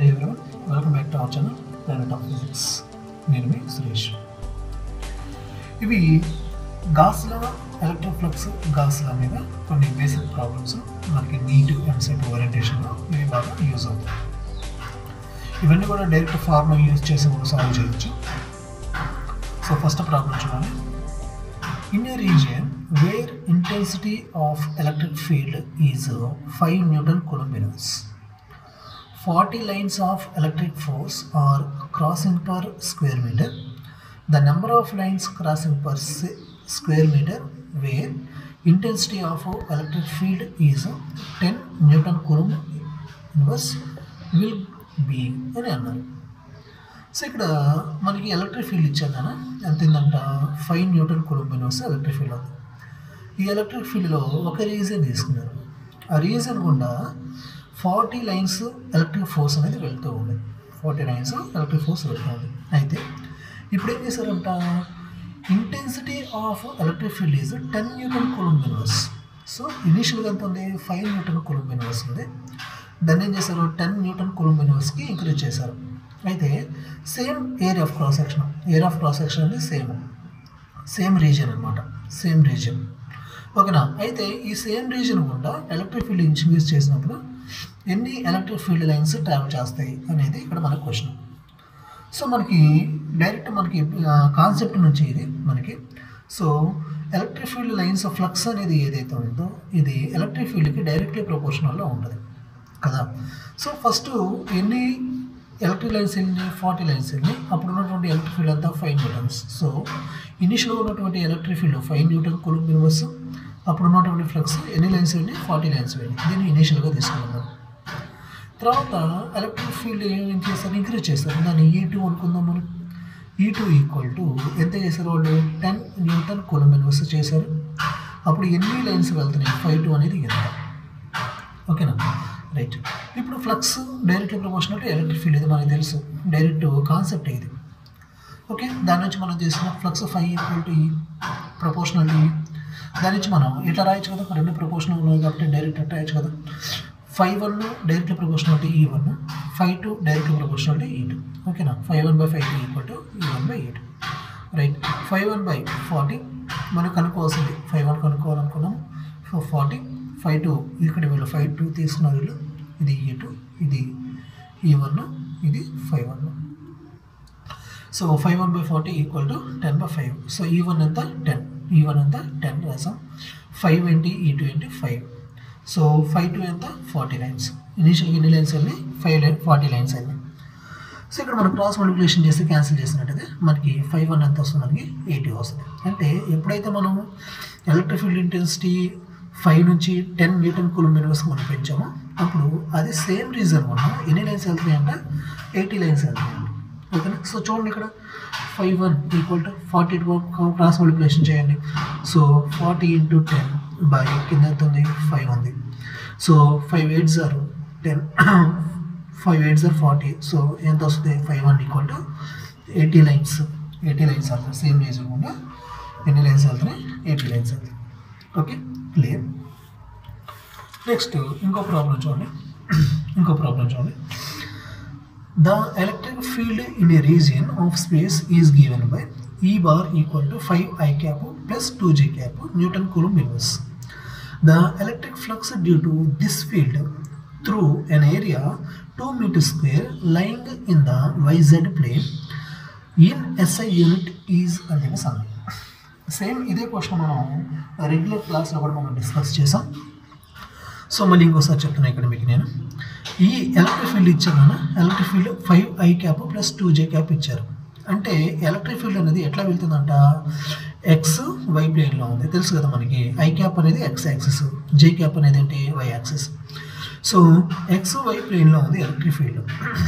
Everyone welcome back to our channel planet of physics నేను మీ సురేష్ ఇవి గాస్ల ఎలక్ట్రోఫ్లక్స్ గాస్ల మీద కొన్ని బేసిక్ ప్రాబ్లమ్స్ మనకి నీట్ ఎంసెట్ ఓరియంటేషన్లో ఇవి బాగా యూజ్ అవుతాయి ఇవన్నీ కూడా డైరెక్ట్ ఫార్మ్ యూజ్ చేసి కూడా సాల్వ్ చేయొచ్చు సో ఫస్ట్ ప్రాబ్లం చూడండి In a region where intensity of electric field is uh, 5 Newton coulombs, 40 lines of electric force are crossing per square meter. The number of lines crossing per s- square meter where intensity of uh, electric field is uh, 10 Newton coulomb inverse will be అని అన్నారు so ఇక్కడ మనకి electric field ఇచ్చాను నాన్న ఎంత ఏంటంట five Newton కులంబిన్ వస్తే electric field అవుతుంది ఈ ఎలక్ట్రిక్ ఫీల్డ్లో ఒక రీజన్ తీసుకున్నారు ఆ రీజన్ గుండా ఫార్టీ లైన్స్ ఎలక్ట్రిక్ ఫోర్స్ అనేది వెళ్తూ ఉంది ఫార్టీ లైన్స్ ఎలక్ట్రిక్ ఫోర్స్ వెళ్తూ ఉంది అయితే ఇప్పుడు ఏం చేశారంట intensity of electric field is ten newton coulomb inverse so ఇనీషియల్గా ఎంత ఉంది ఫైవ్ న్యూటన్ కులంబిన్ వర్స్ ఉంది దాన్ని ఏం చేశారు టెన్ న్యూటన్ కులంబిన్ వర్స్కి ఇంక్రీజ్ చేశారు అయితే same area of cross section area of cross section అనేది సేమ్ సేమ్ రీజన్ అనమాట సేమ్ రీజన్ ఓకేనా అయితే ఈ సేమ్ రీజన్ గుండా ఎలక్ట్రిక్ ఫీల్డ్ ఇంక్రీజ్ చేసినప్పుడు ఎన్ని ఎలక్ట్రిక్ ఫీల్డ్ లైన్స్ ట్రావెల్ చేస్తాయి అనేది ఇక్కడ మన క్వశ్చన్ సో మనకి డైరెక్ట్ మనకి కాన్సెప్ట్ నుంచి ఇది మనకి so electric field lines flux అనేది ఏదైతే ఉందో ఇది ఎలక్ట్రిక్ ఫీల్డ్కి డైరెక్ట్లీ ప్రపోర్షనల్లో ఉంటుంది కదా సో ఫస్ట్ ఎన్ని ఎలక్ట్రిక్ లైన్స్ వెళ్ళి ఫార్టీ లైన్స్ వెళ్ళి అప్పుడు ఉన్నటువంటి ఎలక్ట్రిక్ ఫీల్డ్ అంతా ఫైవ్ న్యూటన్స్ సో ఇనిషియల్గా ఉన్నటువంటి electric field five newton coulomb inverse అప్పుడు ఉన్నటువంటి ఫ్లక్స్ ఎన్ని లైన్స్ వెళ్ళి ఫార్టీ లైన్స్ వెళ్ళి దీన్ని ఇనిషియల్గా తీసుకున్నాం తర్వాత ఎలక్ట్రిక్ ఫీల్డ్ ఏం చేస్తారు ఇంక్రీజ్ చేస్తారు దాన్ని ఈ టూ అనుకుందాం మనం ఈ టూ ఈక్వల్ టు ఎంత చేశారు వాళ్ళు టెన్ న్యూటన్ కులం ఇన్వర్స్ చేశారు అప్పుడు ఎన్ని లైన్స్ వెళ్తున్నాయి ఫైవ్ టూ అనేది ఎంత ఓకేనా రైట్ ఇప్పుడు ఫ్లక్స్ డైరెక్ట్ ప్రమోషన్ అంటే ఎలక్ట్రిక్ ఫీల్డ్ ఇది మనకు తెలుసు డైరెక్ట్ కాన్సెప్ట్ ఇది ఓకే దాని నుంచి మనం చేసిన ఫ్లక్స్ ఫైవ్ ఈక్వల్ టు ఈ ప్రపోర్షనల్ ఈ దాని నుంచి మనం ఇట్లా రాయొచ్చు కదా రెండు ప్రపోర్షనల్ ఉన్నాయి కాబట్టి డైరెక్ట్ అట్లా రాయొచ్చు కదా ఫైవ్ వన్ డైరెక్ట్ ప్రపోర్షనల్ అంటే ఈ one five two direct proportional అంటే ఈ టూ ఓకేనా five one by five two equal to ఈ వన్ బై ఈ two right five one by forty మనం కనుక్కోవాల్సింది ఫైవ్ వన్ కనుక్కోవాలనుకున్నాం సో ఫార్టీ ఫైవ్ టూ ఇక్కడ వీళ్ళు ఫైవ్ టూ తీసుకున్నారు వీళ్ళు ఇది ఈ టూ ఇది ఈ వన్ ఇది five one so five one by forty equal to ten by five so ఈ వన్ ఎంత టెన్ ఈ వన్ ఎంత టెన్ రాసాం ఫైవ్ ఏంటి ఈ టూ ఏంటి ఫైవ్ సో ఫైవ్ టూ ఎంత ఫార్టీ లైన్స్ ఇనీషియల్గా ఎన్ని లైన్స్ వెళ్ళి ఫైవ్ లైన్ ఫార్టీ లైన్స్ వెళ్ళి సో ఇక్కడ మనం క్రాస్ మల్టిప్లికేషన్ చేసి క్యాన్సిల్ చేసినట్టయితే మనకి ఫైవ్ వన్ ఎంత వస్తుంది మనకి ఎయిటీ వస్తుంది అంటే ఎప్పుడైతే మనం ఎలక్ట్రిక్ ఫీల్డ్ ఇంటెన్సిటీ ఫైవ్ నుంచి టెన్ న్యూటన్ కూలం యూనివర్స్కి మనం పెంచామో అప్పుడు అది సేమ్ రీజన్ వల్ల ఎన్ని లైన్స్ వెళ్తాయి అంటే ఎయిటీ లైన్స్ వెళ్తాయి ఓకేనా సో చూడండి ఇక్కడ five one equal to forty two cross multiplication చేయండి so forty into ten by కింద ఎంత ఉంది ఫైవ్ ఉంది సో ఫైవ్ ఎయిట్ జార్ టెన్ ఫైవ్ ఎయిట్ జార్ ఫార్టీ సో ఎంత వస్తుంది five one equal to eighty lines eighty lines వెళ్తాయి సేమ్ రీజన్ కూడా ఎన్ని లైన్స్ వెళ్తున్నాయి ఎయిటీ లైన్స్ వెళ్తాయి ఓకే క్లియర్ నెక్స్ట్ ఇంకో ప్రాబ్లం చూడండి ఇంకో ప్రాబ్లం చూడండి the electric field in a region of space is given by E bar equal to five i cap plus two j cap newton coulomb inverse the electric flux due to this field through an area two meter square lying in the YZ plane in SI unit is అని చెప్పేసి అన్నాం same ఇదే question మనం regular క్లాస్లో కూడా మనం discuss చేసాం so మళ్ళీ ఇంకోసారి చెప్తున్నా ఇక్కడ మీకు నేను ఈ ఎలక్ట్రిక్ ఫీల్డ్ ఇచ్చాను electric field five i cap plus two j cap ఇచ్చారు అంటే ఎలక్ట్రిక్ ఫీల్డ్ అనేది ఎట్లా వెళ్తుందంట ఎక్స్ వై ప్లేన్లో ఉంది తెలుసు కదా మనకి ఐ క్యాప్ అనేది ఎక్స్ యాక్సిస్ జే క్యాప్ అనేది ఏంటి y axis so x y ప్లేన్లో ఉంది electric field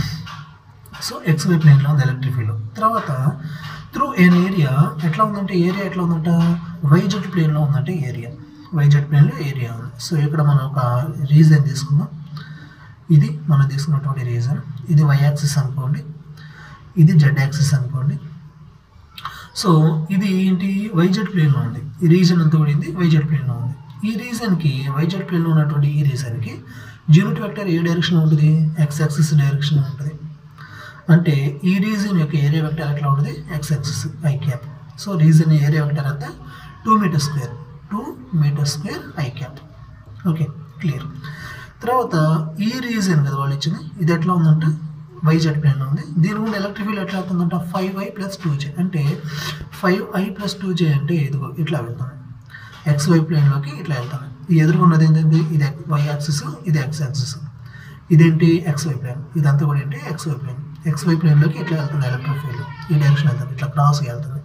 so x y ప్లేన్లో ఉంది ఎలక్ట్రిక్ ఫీల్డ్ తర్వాత త్రూ ఎన్ ఏరియా ఎట్లా ఉందంటే ఏరియా ఎట్లా ఉందంట వైజెడ్ ప్లేన్లో ఉందంటే ఏరియా వైజెడ్ ప్లేన్లో ఏరియా ఉంది సో ఇక్కడ మనం ఒక రీజన్ తీసుకుందాం ఇది మనం తీసుకున్నటువంటి రీజన్ ఇది వై యాక్సిస్ అనుకోండి ఇది జెడ్ యాక్సిస్ అనుకోండి సో ఇది ఏంటి వైజెడ్ ప్లేన్లో ఉంది ఈ రీజన్ అంతా కూడా ఇది వైజెడ్ ప్లేన్లో ఉంది ఈ రీజన్కి వైజెడ్ ప్లేన్లో ఉన్నటువంటి ఈ రీజన్కి యూనిట్ వెక్టర్ ఏ డైరెక్షన్ ఉంటుంది ఎక్స్ యాక్సిస్ డైరెక్షన్ ఉంటుంది అంటే ఈ రీజన్ యొక్క ఏరియా వెక్టర్ ఎట్లా ఉంటుంది x axis i cap so region area vector అంతా two meter square two meter square i cap okay clear తర్వాత ఈ రీజన్ కదా వాళ్ళు ఇచ్చింది ఇది ఎట్లా ఉందంటే వైజెడ్ ప్లేన్లో ఉంది దీని గుండా ఎలక్ట్రిక్ ఫీల్డ్ ఎట్లా అవుతుందంటే five i plus two j అంటే five i plus two j అంటే ఇదిగో ఇట్లా వెళ్తుంది ఎక్స్ వై ప్లేన్లోకి ఇట్లా వెళ్తుంది ఈ ఎదురుకున్నది ఏంటంటే ఇది వై యాక్సిస్ ఇది ఎక్స్ యాక్సిస్ ఇదేంటి ఎక్స్ వై ప్లేన్ ఇదంతా కూడా ఏంటి x y plane x y ప్లేన్లోకి ఇట్లా వెళ్తుంది ఎలక్ట్రిక్ ఫీల్డ్ ఈ డైరెక్షన్ వెళ్తుంది ఇట్లా క్రాస్ వెళ్తుంది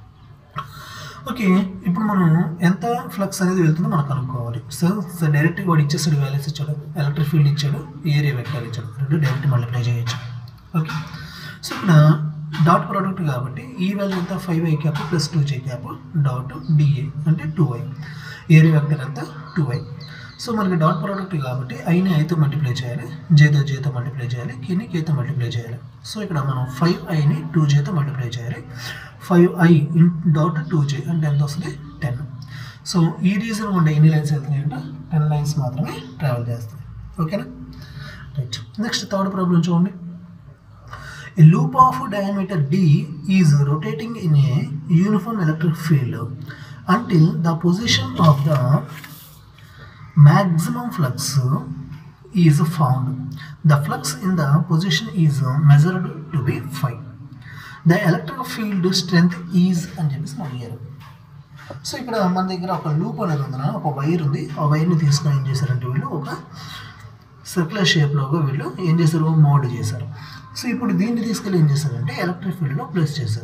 ఓకే ఇప్పుడు మనం ఎంత ఫ్లక్స్ అనేది వెళ్తుందో మనం కనుక్కోవాలి సో సో డైరెక్ట్గా వాడు ఇచ్చేసాడు వాల్యూస్ ఇచ్చాడు ఎలక్ట్రిక్ ఫీల్డ్ ఇచ్చాడు ఏరియా వెక్టర్ ఇచ్చాడు రెండు డైరెక్ట్ మల్టిప్లై చేయొచ్చు ఓకే సో ఇక్కడ డాట్ ప్రోడక్ట్ కాబట్టి ఈ వాల్యూ ఎంత five i cap plus two j cap dot d A అంటే టూ ఐ ఏరియా వెక్టర్ ఎంత టూ ఐ సో మనకి డాట్ ప్రోడక్ట్ కాబట్టి ఐని ఐతో మల్టిప్లై చేయాలి జేతో జేతో మల్టిప్లై చేయాలి కిని కేతో మల్టిప్లై చేయాలి సో ఇక్కడ మనం ఫైవ్ ఐని టూ జేతో మల్టిప్లై చేయాలి five i in dot two j అంటే ఎంత వస్తుంది టెన్ సో ఈ రీజన్ ఉండే ఎన్ని లైన్స్ వెళ్తున్నాయి అంటే టెన్ లైన్స్ మాత్రమే ట్రావెల్ చేస్తాయి ఓకేనా రైట్ నెక్స్ట్ థర్డ్ ప్రాబ్లం చూడండి A loop of diameter d is rotating in a uniform electric field until the position of the maximum flux is found. The flux in the position is measured to be phi. The electric field strength is అని చెప్పేసి మనం అడిగారు so ఇక్కడ మన దగ్గర ఒక loop అనేది ఉంది నాన్న, ఒక వైర్ ఉంది ఆ వైర్ని తీసుకొని ఏం చేశారంటే వీళ్ళు ఒక సర్క్యులర్ షేప్లోగా వీళ్ళు ఏం చేశారు మోల్డ్ చేశారు సో ఇప్పుడు దీన్ని తీసుకెళ్ళి ఏం చేశారంటే ఎలక్ట్రిక్ ఫీల్డ్లో ప్లేస్ చేశారు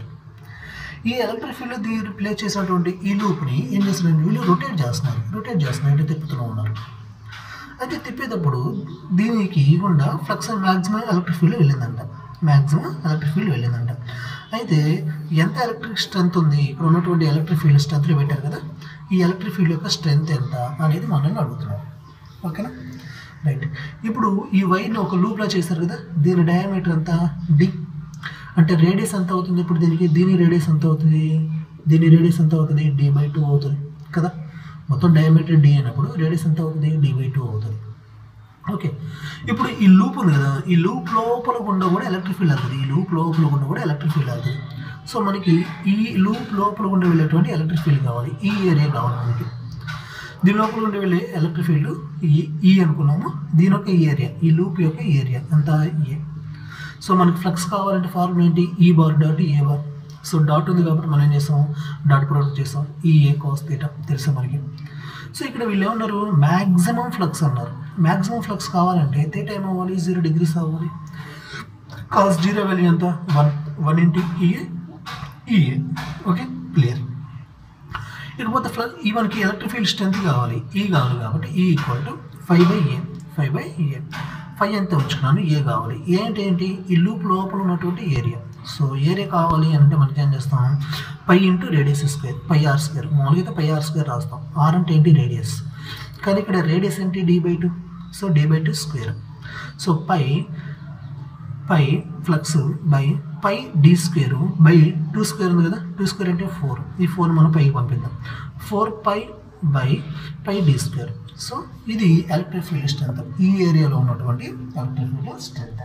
ఈ ఎలక్ట్రిక్ ఫీల్డ్లో దీన్ని ప్లేస్ చేసినటువంటి ఈ లూప్ని ఏం చేస్తున్నారంటే వీళ్ళు రొటేట్ చేస్తున్నారు రొటేట్ చేస్తున్నారు అంటే తిప్పుతూ ఉన్నారు అయితే తిప్పేటప్పుడు దీనికి గుండా ఫ్లక్స్ మ్యాక్సిమం ఎలక్ట్రిక్ ఫీల్డ్ వెళ్ళిందంట మ్యాక్సిమం ఎలక్ట్రిక్ ఫీల్డ్ వెళ్ళిందంట అయితే ఎంత ఎలక్ట్రిక్ స్ట్రెంత్ ఉంది ఇక్కడ ఉన్నటువంటి ఎలక్ట్రిక్ ఫీల్డ్ స్ట్రెంత్లో పెట్టారు కదా ఈ ఎలక్ట్రిక్ ఫీల్డ్ యొక్క స్ట్రెంత్ ఎంత అనేది మనల్ని అడుగుతున్నారు ఓకేనా రైట్ ఇప్పుడు ఈ వైర్ని ఒక లూప్లో చేశారు కదా దీని డయామీటర్ ఎంత డి అంటే రేడియస్ ఎంత అవుతుంది ఇప్పుడు దీనికి దీని రేడియస్ ఎంత అవుతుంది దీని రేడియస్ ఎంత అవుతుంది డి బై టూ అవుతుంది కదా మొత్తం డయామీటర్ డి అయినప్పుడు రేడియస్ ఎంత అవుతుంది డి బై టూ అవుతుంది ఓకే ఇప్పుడు ఈ లూప్ ఉంది కదా ఈ లూప్ లోపల గుండా కూడా ఎలక్ట్రిక్ ఫీల్డ్ వెళ్తుంది ఈ లూప్ లోపల గుండా కూడా ఎలక్ట్రిక్ ఫీల్డ్ వెళ్తుంది సో మనకి ఈ లూప్ లోపల గుండా వెళ్ళేటువంటి ఎలక్ట్రిక్ ఫీల్డ్ కావాలి ఈ ఏరియా కావాలి మనకి దీని లోపల ఉండి వెళ్ళే ఎలక్ట్రిక్ ఫీల్డ్ ఈ ఈ అనుకున్నాము దీని యొక్క ఏరియా ఈ లూప్ యొక్క ఏరియా అంతా ఏ సో మనకి ఫ్లక్స్ కావాలంటే ఫార్ములా ఏంటి E bar dot A bar so dot ఉంది కాబట్టి మనం ఏం చేస్తాం డాట్ ప్రొడక్ట్ చేస్తాం ఈ ఏ కాస్ తీటా తెలుసు మనకి సో ఇక్కడ వీళ్ళు ఏమన్నారు మ్యాక్సిమం ఫ్లక్స్ అన్నారు మ్యాక్సిమం ఫ్లక్స్ కావాలంటే తీటా ఏమవ్వాలి జీరో డిగ్రీస్ అవ్వాలి కాస్ జీరో వాల్యూ ఎంత one one into EA E A okay clear ఇకపోతే ఫ్లక్ ఈ మనకి ఎలక్ట్రిక్ ఫీల్డ్ స్ట్రెంత్ కావాలి ఈ కావాలి కాబట్టి E equal to five by A five by A five ఎంత ఉంచుకున్నాను ఏ కావాలి ఏ అంటే ఏంటి ఈ లూప్ లోపల ఉన్నటువంటి ఏరియా సో ఏరియా కావాలి అంటే మనకి ఏం చేస్తాం pi into radius square pi r square మామూలుగా అయితే పై ఆర్ స్క్వేర్ రాస్తాం ఆర్ అంటే ఏంటి రేడియస్ కానీ ఇక్కడ రేడియస్ ఏంటి d by two so d by two square so pi pi flux by pi d square by two square ఉంది కదా టూ స్క్వేర్ అంటే ఫోర్ ఈ ఫోర్ మనం పైకి పంపిద్దాం four pi by pi d square so ఇది electric field strength ఈ ఏరియాలో ఉన్నటువంటి ఎలక్ట్రిక్ ఫీల్డ్ స్ట్రెంత్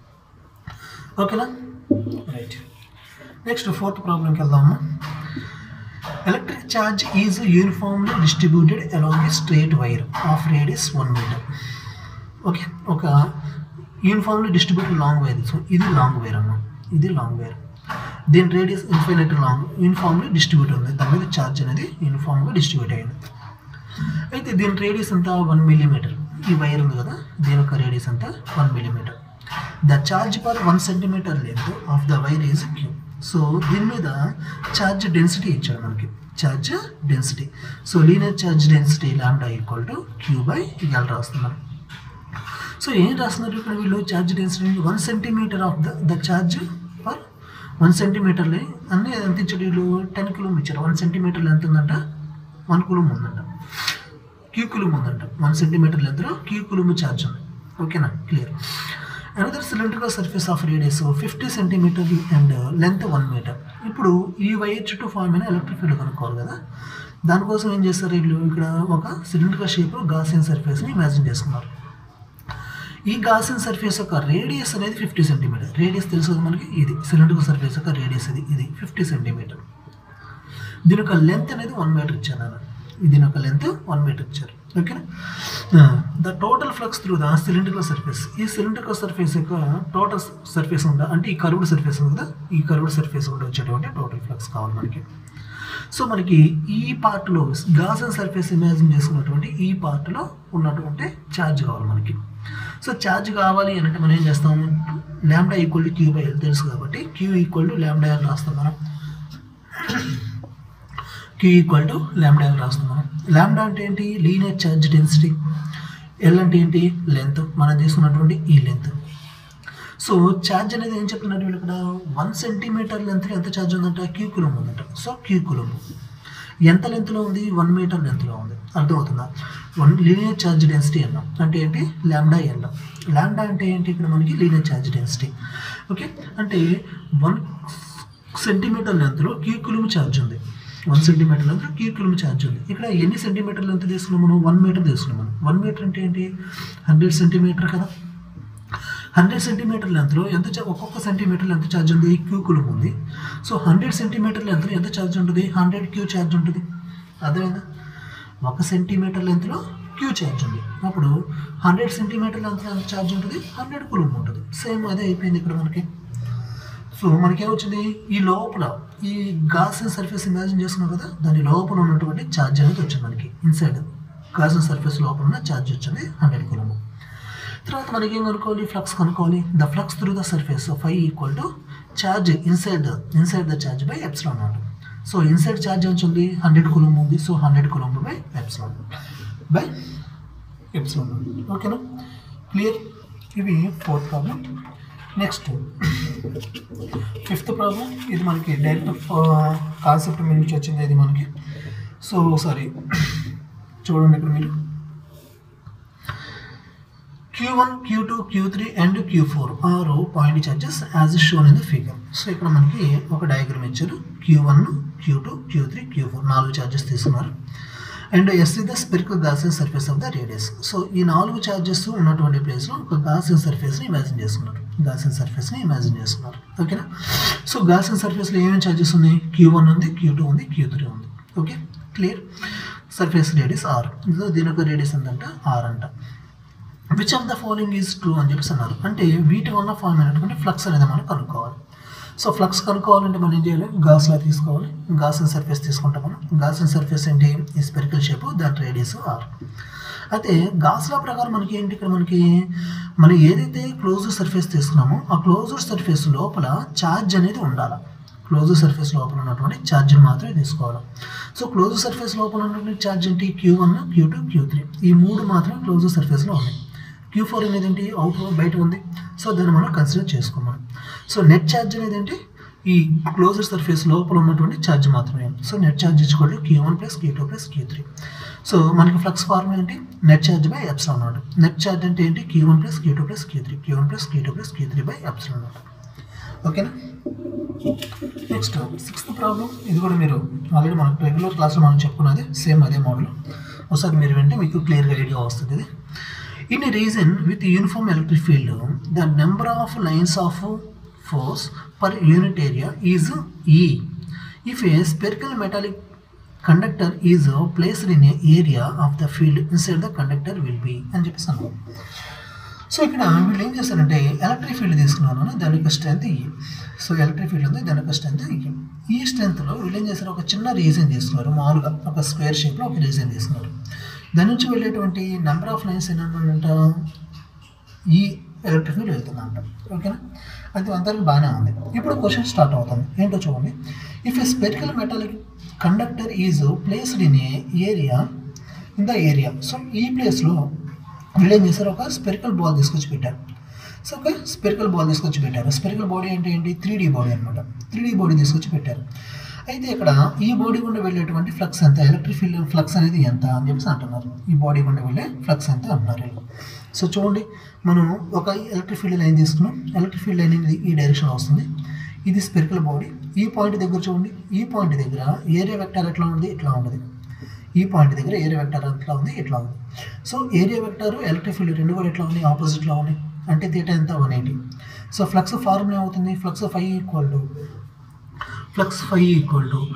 ఓకేనా రైట్ నెక్స్ట్ ఫోర్త్ ప్రాబ్లంకి వెళ్దాము electric charge is uniformly distributed along a straight wire of radius one meter okay ఒక uniformly distributed long wire so ఇది long wire అన్న ఇది లాంగ్ వైర్ దీని radius infinite long uniformly distribute ఉంది దాని మీద ఛార్జ్ అనేది యూనిఫామ్గా డిస్ట్రిబ్యూట్ అయ్యింది అయితే దీని రేడియస్ అంతా వన్ మిల్లీమీటర్ ఈ వైర్ ఉంది కదా దీని యొక్క రేడియస్ అంతా one millimeter the charge per one centimeter length of the wire is q so దీని మీద ఛార్జ్ డెన్సిటీ ఇచ్చాడు మనకి charge density so linear charge density lambda equal to q by l రాస్తున్నారు సో ఏం రాస్తున్నారు ఇక్కడ వీళ్ళు charge density one centimeter of the the charge per one సెంటీమీటర్లే అన్నీ ఎంత ఇచ్చాడు వీళ్ళు టెన్ కిలోమీటర్ ఇచ్చారు వన్ సెంటీమీటర్లు ఎంత ఉందంట వన్ కులం ఉందంట క్యూ కులం ఉందంట వన్ సెంటీమీటర్ లెంత్లో క్యూ కులం ఛార్జ్ ఉంది ఓకేనా clear another cylindrical surface of radius fifty centimeter and length one meter ఇప్పుడు ఈ వైర్ చుట్టూ ఫార్మ్ అయిన ఎలక్ట్రిక్ ఫీల్డ్ కనుక్కోవాలి కదా దానికోసం ఏం చేస్తారు వీళ్ళు ఇక్కడ ఒక సిలిండ్రికల్ షేప్ గాసియన్ సర్ఫేస్ని ఇమాజిన్ చేసుకున్నారు ఈ గాసియన్ సర్ఫేస్ యొక్క రేడియస్ అనేది ఫిఫ్టీ సెంటీమీటర్ రేడియస్ తెలుసు కదా మనకి ఇది సిలిండ్రికల్ సర్ఫేస్ యొక్క రేడియస్ ఇది ఇది ఫిఫ్టీ సెంటీమీటర్ దీని యొక్క లెంత్ అనేది వన్ మీటర్ ఇచ్చాను నేను దీని యొక్క లెంత్ వన్ మీటర్ ఇచ్చారు ఓకేనా the total flux through the cylindrical surface ఈ సిలిండ్రికల్ సర్ఫేస్ యొక్క టోటల్ సర్ఫేస్ ఉందా అంటే ఈ కర్వ్డ్ సర్ఫేస్ ఉంది కదా ఈ కర్వ్డ్ సర్ఫేస్ ఉండి వచ్చేటువంటి టోటల్ ఫ్లక్స్ కావాలి మనకి సో మనకి ఈ పార్ట్లో గాజన్ సర్ఫేస్ ఇమాజిన్ చేసుకున్నటువంటి ఈ పార్ట్లో ఉన్నటువంటి ఛార్జ్ కావాలి మనకి సో ఛార్జ్ కావాలి అని అంటే మనం ఏం చేస్తాం lambda equal to q by l తెలుసు కాబట్టి q equal to lambda l రాస్తాం మనం q equal to lambda l రాస్తాం మనం ల్యాండా అంటే ఏంటి లీనియర్ ఛార్జ్ డెన్సిటీ ఎల్ అంటే ఏంటి లెంత్ మనం తీసుకున్నటువంటి ఈ లెంత్ సో ఛార్జ్ అనేది ఏం చెప్తున్నారు వీళ్ళు ఇక్కడ వన్ సెంటీమీటర్ లెంత్లో ఎంత ఛార్జ్ ఉందంట క్యూ కులం ఉందంట సో క్యూ కులం ఎంత లెంత్లో ఉంది వన్ మీటర్ లెంత్లో ఉంది అర్థమవుతుందా వన్ లీనియర్ ఛార్జ్ డెన్సిటీ అన్నాం అంటే ఏంటి ల్యాండా ఎల్ ల్యాండా అంటే ఏంటి ఇక్కడ మనకి లీనియర్ ఛార్జ్ డెన్సిటీ ఓకే అంటే వన్ సెంటీమీటర్ లెంత్లో క్యూ కులం ఛార్జ్ ఉంది one centimeter length q coulomb charge ఉంది ఇక్కడ ఎన్ని సెంటీమీటర్ లెంత్ తీసుకున్నాం మనం వన్ మీటర్ తీసుకున్నాం మనం వన్ మీటర్ అంటే ఏంటి హండ్రెడ్ సెంటీమీటర్ కదా హండ్రెడ్ సెంటీమీటర్ లెంత్లో ఎంత చా- ఒక్కొక్క సెంటీమీటర్ ఎంత ఛార్జ్ ఉంది క్యూ కులం ఉంది సో హండ్రెడ్ సెంటీమీటర్ లెంత్లో ఎంత ఛార్జ్ ఉంటుంది హండ్రెడ్ క్యూ ఛార్జ్ ఉంటుంది అర్థమైందా ఒక సెంటీమీటర్ లెంత్లో క్యూ ఛార్జ్ ఉంది అప్పుడు హండ్రెడ్ సెంటీమీటర్ లెంత్లో ఎంత ఛార్జ్ ఉంటుంది హండ్రెడ్ కులం ఉంటుంది సేమ్ అదే అయిపోయింది ఇక్కడ మనకి సో మనకేమొచ్చింది ఈ లోపల ఈ గాసన్ సర్ఫేస్ ఇమాజిన్ చేసుకున్నాం కదా దాని లోపల ఉన్నటువంటి ఛార్జ్ అనేది వచ్చింది మనకి ఇన్సైడ్ గాసన్ సర్ఫేస్ లోపల ఉన్న ఛార్జ్ వచ్చింది హండ్రెడ్ కులము తర్వాత మనకి ఏం కనుక్కోవాలి ఫ్లక్స్ కనుక్కోవాలి the flux through the surface phi equal to charge inside inside the charge by epsilon not so inside charge ఎంత ఉంది హండ్రెడ్ కులం ఉంది so hundred coulomb by epsilon by epsilon not ఓకేనా క్లియర్ ఇవి fourth problem next fifth problem ఇది మనకి direct concept మీద నుంచి వచ్చింది ఇది మనకి సో సారీ చూడండి ఇక్కడ మీరు q one q two q three and q four ఆరు point charges as is shown in the figure so ఇక్కడ మనకి ఒక డయాగ్రామ్ ఇచ్చారు q one q two q three q four నాలుగు చార్జెస్ తీసుకున్నారు and S is the spherical Gaussian surface of the radius so ఈ నాలుగు charges ఉన్నటువంటి ప్లేస్లో ఒక గాసియన్ సర్ఫేస్ని ఇమాజిన్ చేసుకున్నారు గాసియన్ సర్ఫేస్ని ఇమాజిన్ చేసుకున్నారు ఓకేనా సో గాసియన్ సర్ఫేస్లో ఏమేమి చార్జెస్ ఉన్నాయి క్యూ వన్ ఉంది క్యూ టూ ఉంది క్యూ త్రీ ఉంది okay clear surface radius r దీని యొక్క రేడియస్ ఎంతంట ఆర్ అంట which of the following is true అని చెప్పేసి అన్నారు అంటే వీటి వల్ల ఫామ్ అయినటువంటి ఫ్లక్స్ అనేది మనం కనుక్కోవాలి సో ఫ్లక్స్ కనుక్కోవాలంటే మనం ఏం చేయాలి గాస్లా తీసుకోవాలి గాసిన్ సర్ఫేస్ తీసుకుంటాం మనం గాసిన్ సర్ఫేస్ ఏంటి ఈ స్పెరికల్ షేప్ దాని రేడియస్ ఆర్ అయితే గాస్లా ప్రకారం మనకి ఏంటి ఇక్కడ మనకి మనం ఏదైతే క్లోజ్డ్ సర్ఫేస్ తీసుకున్నామో ఆ క్లోజ్డ్ సర్ఫేస్ లోపల ఛార్జ్ అనేది ఉండాలి క్లోజ్ సర్ఫేస్ లోపల ఉన్నటువంటి ఛార్జ్ని మాత్రమే తీసుకోవాలి సో క్లోజ్ సర్ఫేస్ లోపల ఉన్నటువంటి ఛార్జ్ ఏంటి q one q two q three ఈ మూడు మాత్రం క్లోజ్ సర్ఫేస్లో ఉన్నాయి క్యూ ఫోర్ అనేది ఏంటి అవుట్ బయట ఉంది సో దాన్ని మనం కన్సిడర్ చేసుకోమని సో నెట్ ఛార్జ్ అనేది ఏంటి ఈ క్లోజర్ సర్ఫేస్ లోపల ఉన్నటువంటి ఛార్జ్ మాత్రమే సో నెట్ ఛార్జ్ ఇచ్చుకోండి q one plus q two plus q three so మనకి ఫ్లక్స్ ఫార్మ్ ఏంటి net charge by epsilon naught net charge అంటే ఏంటి q one plus q two plus q three q one plus q two plus q three by epsilon not ఓకేనా next sixth problem ఇది కూడా మీరు already మనకు regular క్లాస్లో మనం చెప్పుకున్నది same అదే మోడల్ ఒకసారి మీరు వింటే మీకు క్లియర్గా ఐడియా వస్తుంది ఇది in a region with uniform electric field the number of lines of force per unit area is E if a spherical metallic conductor is placed in a area of the field inside the conductor will be అని చెప్పేసి అన్నాం so ఇక్కడ వీళ్ళు ఏం చేస్తారంటే electric field తీసుకున్నాను దాని యొక్క స్ట్రెంత్ ఈ సో ఎలక్ట్రిక్ ఫీల్డ్ ఉంది దాని యొక్క స్ట్రెంత్ ఈ ఈ స్ట్రెంత్లో వీళ్ళు ఏం చేస్తారు ఒక చిన్న రీజన్ తీసుకున్నారు మామూలుగా ఒక స్క్వేర్ షేప్లో ఒక రీజన్ తీసుకున్నారు దాని నుంచి వెళ్ళేటువంటి నెంబర్ ఆఫ్ లైన్స్ ఏంటంట ఈ ఎలక్ట్రిక్ ఫీల్డ్ వెళ్తుందంట ఓకేనా అది అందరికి బాగానే ఉంది ఇప్పుడు క్వశ్చన్ స్టార్ట్ అవుతుంది ఏంటో చూడండి if a spherical metallic conductor is placed in a area in the area so ఈ ప్లేస్లో వీళ్ళు ఏం చేశారు ఒక స్పెరికల్ బాల్ తీసుకొచ్చి పెట్టారు సో ఒక స్పెరికల్ బాల్ తీసుకొచ్చి పెట్టారు స్పెరికల్ బాడీ అంటే ఏంటి త్రీ డీ బాడీ అనమాట త్రీ డీ బాడీ తీసుకొచ్చి పెట్టారు అయితే ఇక్కడ ఈ బాడీ గుండా వెళ్ళేటువంటి ఫ్లక్స్ ఎంత ఎలక్ట్రిక్ ఫీల్డ్ ఫ్లక్స్ అనేది ఎంత అని చెప్పేసి అంటున్నారు ఈ బాడీ గుండా వెళ్ళే ఫ్లక్స్ ఎంత అంటున్నారు వీళ్ళు. సో చూడండి మనం ఒక ఎలక్ట్రిక్ ఫీల్డ్ లైన్ తీసుకున్నాం ఎలక్ట్రిక్ ఫీల్డ్ లైన్ అనేది ఈ డైరెక్షన్ వస్తుంది ఇది స్పెరికల్ బాడీ ఈ పాయింట్ దగ్గర చూడండి ఈ పాయింట్ దగ్గర ఏరియా వెక్టర్ ఎట్లా ఉంది ఇట్లా ఉంటుంది ఈ పాయింట్ దగ్గర ఏరియా వెక్టర్ ఎట్లా ఉంది ఇట్లా ఉంది so area vector electric field రెండు కూడా ఎట్లా ఉన్నాయి ఆపోజిట్లో ఉన్నాయి అంటే తీటా ఎంత one eighty so flux formula ఏమవుతుంది flux five equal to flux five equal to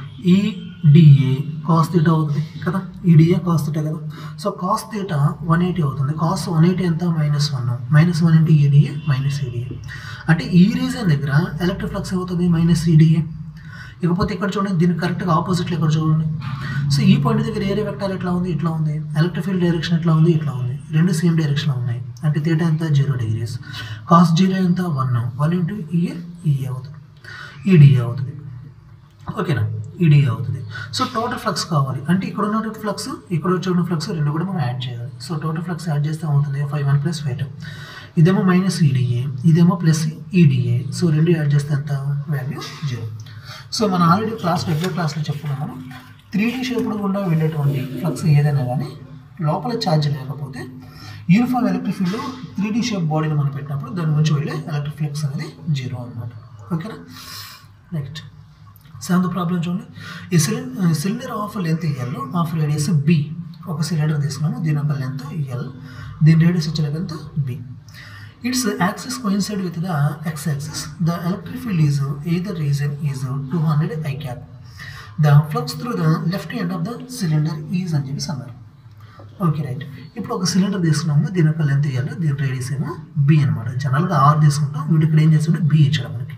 EDA cos theta అవుతుంది కదా ఈడిఏ కాస్ తీటా కదా so cos theta one eighty అవుతుంది కాస్ వన్ ఎయిటీ ఎంత minus one minus one into EDA minus EDA అంటే ఈ region దగ్గర electric flux అవుతుంది minus EDA ఇకపోతే ఇక్కడ చూడండి దీనికి కరెక్ట్గా ఆపోజిట్లో ఇక్కడ చూడండి సో ఈ పాయింట్ దగ్గర ఏరియా వెక్టర్ ఎట్లా ఉంది ఇట్లా ఉంది ఎలక్ట్రిక్ ఫీల్డ్ డైరెక్షన్ ఎట్లా ఉంది ఇట్లా ఉంది రెండు సేమ్ డైరెక్షన్లో ఉన్నాయి అంటే తీటా ఎంత జీరో డిగ్రీస్ కాస్ జీరో ఎంత one one into EA EA అవుతుంది ఈడిఏ అవుతుంది ఓకేనా ఈడిఏ అవుతుంది సో టోటల్ ఫ్లక్స్ కావాలి అంటే ఇక్కడ ఉన్న ఫ్లక్స్ ఇక్కడ వచ్చే ఫ్లక్స్ రెండు కూడా మనం యాడ్ చేయాలి సో టోటల్ ఫ్లక్స్ యాడ్ చేస్తే అవుతుంది phi one plus phi two ఇదేమో మైనస్ ఈడిఏ ఇదేమో ప్లస్ ఈడిఏ సో రెండు యాడ్ చేస్తే ఎంత వాల్యూ జీరో సో మనం ఆల్రెడీ క్లాస్ రెగ్యులర్ క్లాస్లో చెప్పుకున్నాము త్రీ డీ షేప్లో గుండా వెళ్ళేటువంటి ఫ్లక్స్ ఏదైనా కానీ లోపల ఛార్జ్ లేకపోతే uniform electric field three D shape బాడీని మనం పెట్టినప్పుడు దాని నుంచి వెళ్ళే ఎలక్ట్రిక్ ఫ్లక్స్ అనేది జీరో అనమాట ఓకేనా నెక్స్ట్ సెవెంత్ ప్రాబ్లం చూడండి ఈ cylinder cylinder of length L of radius B ఒక సిలిండర్ తీసుకున్నాము దీని యొక్క లెంత్ ఎల్ దీని రేడియస్ వచ్చే length B its axis coincide with the X axis the electric field is either region is two hundred I cap the flux through the left end of the cylinder is అని చెప్పేసి అన్నారు okay right ఇప్పుడు ఒక cylinder తీసుకున్నాము దీని యొక్క length ఇవ్వాలి దీని రేడియస్ ఏమో బి అనమాట జనరల్గా ఆర్ తీసుకుంటాం వీటి ఇక్కడ ఏం చేస్తుంటే బి ఇచ్చడం మనకి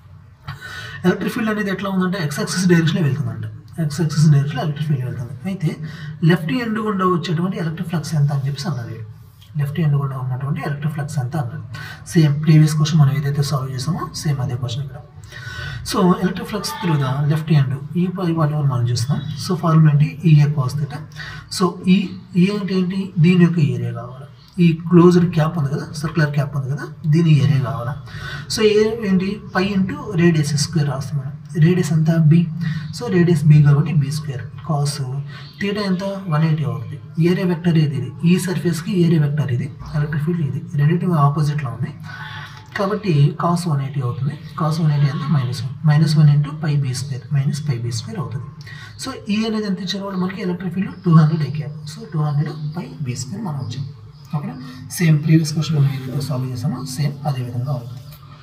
ఎలక్ట్రిక్ ఫీల్డ్ అనేది ఎట్లా ఉందంటే ఎక్స్ యాక్సిస్ డైరెక్షన్లో వెళ్తుందంట ఎక్స్ యాక్సిస్ డైరెక్షన్లో ఎలక్ట్రిక్ ఫీల్డ్ వెళ్తుంది అయితే లెఫ్ట్ ఎండ్ గుండా వచ్చేటువంటి ఎలక్ట్రిక్ ఫ్లక్స్ ఎంత అని చెప్పేసి అన్నది లెఫ్ట్ ఎండ్ గుండా ఉన్నటువంటి ఎలక్ట్రిక్ ఫ్లక్స్ ఎంత అన్నది సేమ్ ప్రీవియస్ క్వశ్చన్ మనం ఏదైతే సాల్వ్ చేసామో సేమ్ అదే క్వశ్చన్ ఇక్కడ so electric flux through the left hand ఈ పై వాటి వల్ల మనం చూస్తాం సో ఫార్ములా ఏంటి ఈఏ కాస్ థీటా సో ఈ ఈ అంటే ఏంటి దీని యొక్క ఏరియా కావాలి ఈ క్లోజ్డ్ క్యాప్ ఉంది కదా సర్క్యులర్ క్యాప్ ఉంది కదా దీని ఏరియా కావాలా సో ఏ ఏంటి పై ఇంటూ రేడియస్ స్క్వేర్ రాస్తాం మనం రేడియస్ ఎంత బి సో రేడియస్ బి కాబట్టి బి స్క్వేర్ కాస్ థీటా ఎంత వన్ ఎయిటీ అవుతుంది ఏరియా వెక్టర్ ఇది ఇది ఈ సర్ఫేస్కి ఏరియా వెక్టర్ ఇది ఎలక్ట్రిక్ ఫీల్డ్ ఇది రెండింటి ఆపోజిట్లో ఉంది కాబట్టి కాస్ వన్ ఎయిటీ అవుతుంది కాస్ వన్ ఎయిటీ అంటే minus one minus one into pi B square minus pi B square అవుతుంది సో ఈ అనేది ఎంత ఇచ్చిన వాళ్ళు మనకి ఎలక్ట్రిక్ ఫీల్డ్ టూ హండ్రెడ్ ఎక్కారు సో టూ హండ్రెడ్ పై బీ స్క్వేర్ మనం వచ్చాం ఓకే సేమ్ ప్రీవియస్ క్వశ్చన్ మనం ఏదైతే సాల్వ్ చేసామో సేమ్ అదే విధంగా ఉంటుంది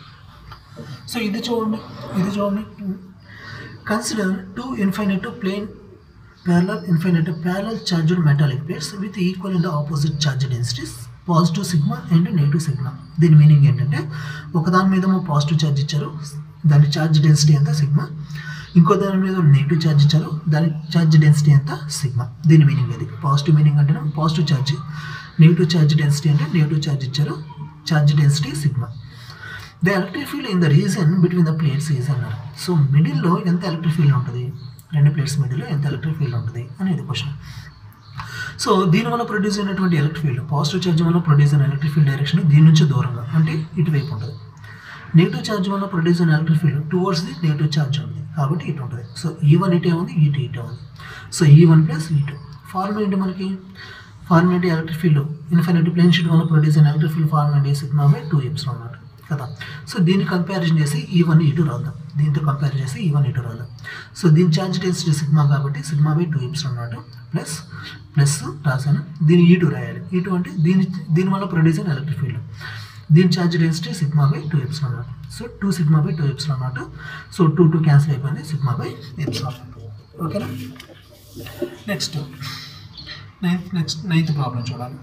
సో ఇది చూడండి ఇది చూడండి consider two infinite plane parallel infinite parallel charged metallic plates with equal and opposite charge densities positive sigma and negative sigma దీని మీనింగ్ ఏంటంటే ఒకదాని మీద పాజిటివ్ ఛార్జ్ ఇచ్చారు దాని ఛార్జ్ డెన్సిటీ ఎంత సిగ్మా ఇంకో దాని మీద నెగిటివ్ ఛార్జ్ ఇచ్చారు దాని ఛార్జ్ డెన్సిటీ ఎంత సిగ్మా దీని మీనింగ్ అది పాజిటివ్ మీనింగ్ అంటే positive charge negative charge density అంటే నెగిటివ్ ఛార్జ్ ఇచ్చారు charge density sigma the electric field in the region between the plates is అన్నారు సో మిడిల్లో ఎంత ఎలక్ట్రిక్ ఫీల్డ్ ఉంటుంది రెండు ప్లేట్స్ మిడిల్లో ఎంత ఎలక్ట్రిక్ ఫీల్డ్ ఉంటుంది అనేది క్వశ్చన్ సో దీనివల్ల ప్రొడ్యూస్ అయినటువంటి ఎలక్ట్రిక్ ఫీల్డ్ పాజిటివ్ ఛార్జ్ వల్ల ప్రొడ్యూస్ అయిన ఎలక్ట్రిక్ ఫీల్డ్ డైరెక్షన్ దీని నుంచి దూరంగా అంటే ఇటువైపు ఉంటుంది నెగిటివ్ ఛార్జ్ వల్ల ప్రొడ్యూస్ అయిన electric field towards the negative charge ఉంది కాబట్టి ఇటు ఉంటుంది సో ఈ వన్ ఇటే ఉంది ఇటు ఇటే ఉంది సో ఈ one plus E two form ఏంటి మనకి ఫార్మ్ ఏంటి electric field infinity plane sheet వల్ల ప్రొడ్యూస్ అయిన ఎలక్ట్రిక్ ఫీల్డ్ ఫార్మ్ ఏంటి సిగ్మా బై టూ ఎప్స్ అన్నమాట కదా సో దీన్ని కంపారిజన్ చేసి ఈ వన్ ఇటు రాద్దాం దీంతో కంపేర్ చేసి ఈ వన్ ఇటు రాద్దాం సో దీని ఛార్జ్ డెన్సిటీ సిగ్మా కాబట్టి సిగ్మా బై టూ ఎప్స్ అన్నమాట ప్లస్ ప్లస్ రాశాను దీన్ని ఈ టూ రాయాలి ఈ టూ అంటే దీని దీనివల్ల ప్రొడ్యూస్ అయిన ఎలక్ట్రిక్ ఫీల్డ్ దీని charge density sigma by two eps అన్నమాట so two sigma by two eps అన్నమాట సో టూ టూ క్యాన్సిల్ అయిపోయింది సిగ్మా బై ఎప్స్ ఓకేనా next ninth next ninth problem చూడాలి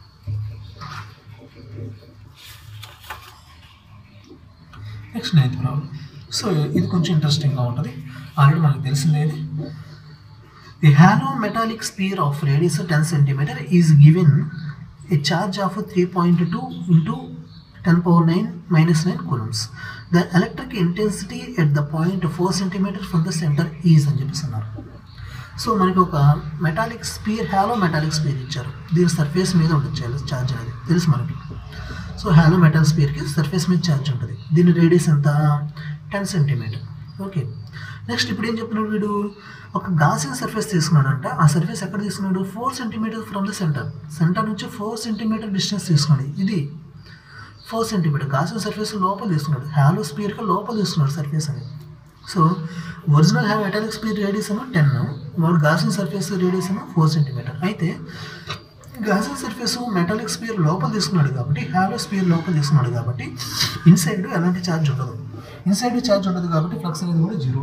నెక్స్ట్ నైన్త్ ప్రాబ్లం సో ఇది కొంచెం ఇంట్రెస్టింగ్గా ఉంటుంది ఆల్రెడీ మనకు తెలిసిందే ఇది the hollow metallic sphere of radius ten centimeter is given a charge of three point two into ten power nine minus nine coulombs the electric intensity at the point four centimeter from the center is అని చెప్పేసి అన్నారు so మనకి ఒక metallic sphere hollow metallic sphere ఇచ్చారు దీని surface మీద ఉండొచ్చు charge అనేది తెలుసు మనకి సో హ్యాలో మెటల్ స్పీర్కి సర్ఫేస్ మీద ఛార్జ్ ఉంటుంది దీని రేడియస్ ఎంత టెన్ సెంటీమీటర్ ఓకే నెక్స్ట్ ఇప్పుడు ఏం చెప్తున్నాడు వీడు ఒక గాసిన సర్ఫేస్ తీసుకున్నాడంట ఆ సర్ఫేస్ ఎక్కడ తీసుకున్నాడు four centimeter from the center center నుంచి ఫోర్ సెంటీమీటర్ డిస్టెన్స్ తీసుకున్నాడు ఇది ఫోర్ సెంటీమీటర్ గాసిన సర్ఫేస్ లోపల తీసుకున్నాడు హ్యాలో స్పీర్కి లోపల తీసుకున్నాడు సర్ఫేస్ అనేది so original have metallic sphere radius ఏమో టెన్ వాడు గాసిన సర్ఫేస్ రేడియస్ ఏమో ఫోర్ సెంటీమీటర్ అయితే గాసిన సర్ఫేస్ మెటాలిక్ స్పియర్ లోపల తీసుకున్నాడు కాబట్టి హాలో స్పియర్ లోపల తీసుకున్నాడు కాబట్టి ఇన్సైడ్ ఎలాంటి ఛార్జ్ ఉండదు ఇన్సైడ్ ఛార్జ్ ఉండదు కాబట్టి ఫ్లక్స్ అనేది కూడా జీరో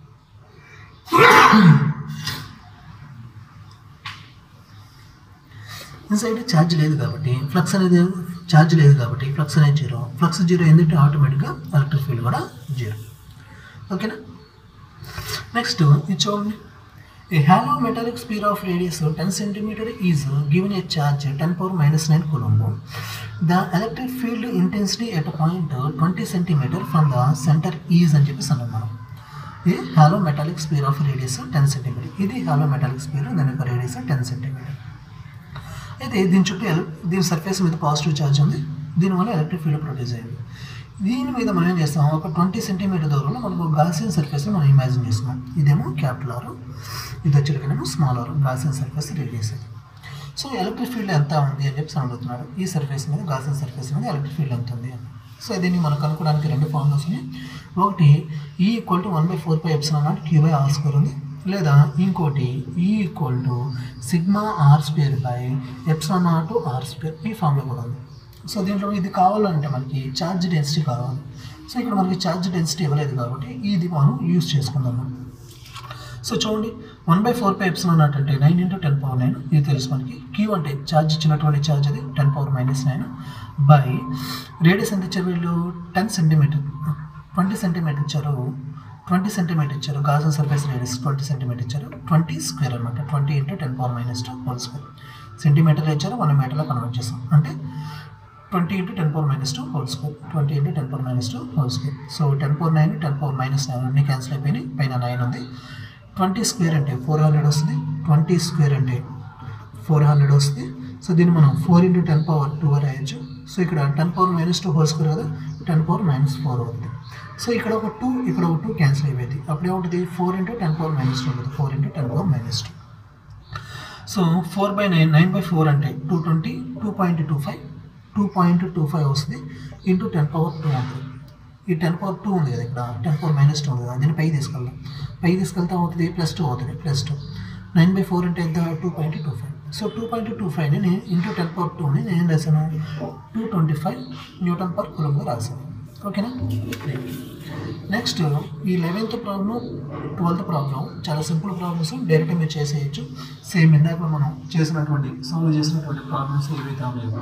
ఇన్సైడ్ ఛార్జ్ లేదు కాబట్టి ఫ్లక్స్ అనేది ఛార్జ్ లేదు కాబట్టి ఫ్లక్స్ అనేది జీరో ఫ్లక్స్ జీరో ఏంటంటే ఆటోమేటిక్గా ఎలక్ట్రిక్ ఫీల్డ్ కూడా జీరో ఓకేనా నెక్స్ట్ ఇది చూడండి a hollow metallic sphere of radius ten centimeter is given a charge ten power minus nine coulomb the electric field intensity at point twenty centimeter from the center is అని చెప్పేసి అన్నాం మనం ఇది hollow metallic sphere of radius ten centimeter ఇది hollow metallic sphere దాని యొక్క radius ten centimetre అయితే దీని చుట్టూ ఎల- దీని సర్ఫేస్ మీద పాజిటివ్ ఛార్జ్ ఉంది దీనివల్ల ఎలక్ట్రిక్ ఫీల్డ్ ప్రొడ్యూస్ అయింది దీని మీద మనం ఏం చేస్తాం ఒక ట్వంటీ సెంటీమీటర్ దూరంలో మనకు గాసియన్ సర్ఫేస్ మనం ఇమాజిన్ చేస్తున్నాం ఇదేమో క్యాపిటల్ ఆర్ ఇది వచ్చేటికేమో small R Gaussian surface radius అది సో ఎలక్ట్రిక్ ఫీల్డ్ ఎంత ఉంది అని చెప్పి అడుగుతున్నాడు ఈ సర్ఫేస్ మీద గాసియన్ సర్ఫేస్ మీద ఎలక్ట్రిక్ ఫీల్డ్ ఎంత ఉంది అని సో దీన్ని మనం కనుక్కోవడానికి రెండు ఫార్ములాస్ ఉన్నాయి ఒకటి E equal to one by four by epsilon naught q by R square ఉంది లేదా ఇంకోటి E equal to sigma R square by epsilon naught R square ఈ ఫార్ములా కూడా ఉంది సో దీంట్లో ఇది కావాలంటే మనకి ఛార్జ్ డెన్సిటీ కావాలి సో ఇక్కడ మనకి ఛార్జ్ డెన్సిటీ ఇవ్వలేదు కాబట్టి ఇది మనం యూజ్ చేసుకుందాము సో చూడండి one by four pi epsilon naught అంటే nine into ten power nine ఇది తెలుసు మనకి క్యూ అంటే ఛార్జ్ ఇచ్చినటువంటి ఛార్జ్ అది ten power minus nine by radius ఎంత ఇచ్చారు వీళ్ళు టెన్ సెంటీమీటర్ ట్వంటీ సెంటీమీటర్ ఇచ్చారు ట్వంటీ సెంటీమీటర్ ఇచ్చారు Gaussian surface radius twenty centimeter ఇచ్చారు ట్వంటీ స్క్వేర్ అనమాట twenty into ten power minus two whole square సెంటీమీటర్లో ఇచ్చారు వన్ మీటర్లో కన్వర్ట్ చేస్తాం అంటే twenty into ten power minus two whole square twenty into ten power minus two whole square so ten power nine ten power minus nine అన్ని cancel అయిపోయినాయి పైన nine ఉంది twenty square అంటే ఫోర్ హండ్రెడ్ వస్తుంది twenty square అంటే four hundred వస్తుంది so దీన్ని మనం four into ten power two రాయొచ్చు సో ఇక్కడ ten power minus two whole square కదా టెన్ పవర్ మైనస్ ఫోర్ అవుతుంది సో ఇక్కడ ఒక టూ ఇక్కడ ఒక టూ క్యాన్సిల్ అయిపోయింది అప్పుడు ఏముంటుంది four into ten power minus two ఉంటుంది four into ten power minus two so four by nine nine by four అంటే two twenty two point two five two point two five వస్తుంది into ten power two ఉంటుంది ఈ ten power two ఉంది కదా ఇక్కడ ten power minus two ఉంది కదా దీన్ని పై తీసుకెళ్దాం పై తీసుకెళ్తే అవుతుంది ప్లస్ టూ అవుతుంది plus two nine by four అంటే ఎంత two point two five so two point two ఫైవ్ని నేను ఇంటూ టెన్ పవర్ టూని నేను ఏం రాశాను two twenty five newton per కులంగా రాశాను ఓకేనా నెక్స్ట్ ఈ లెవెన్త్ ప్రాబ్లం ట్వెల్త్ ప్రాబ్లం చాలా సింపుల్ ప్రాబ్లమ్స్ డైరెక్ట్గా మీరు చేసేయచ్చు సేమ్ ఇందాక మనం చేసినటువంటి సాల్వ్ చేసినటువంటి ప్రాబ్లమ్స్ ఏవైతే ఉన్నాయో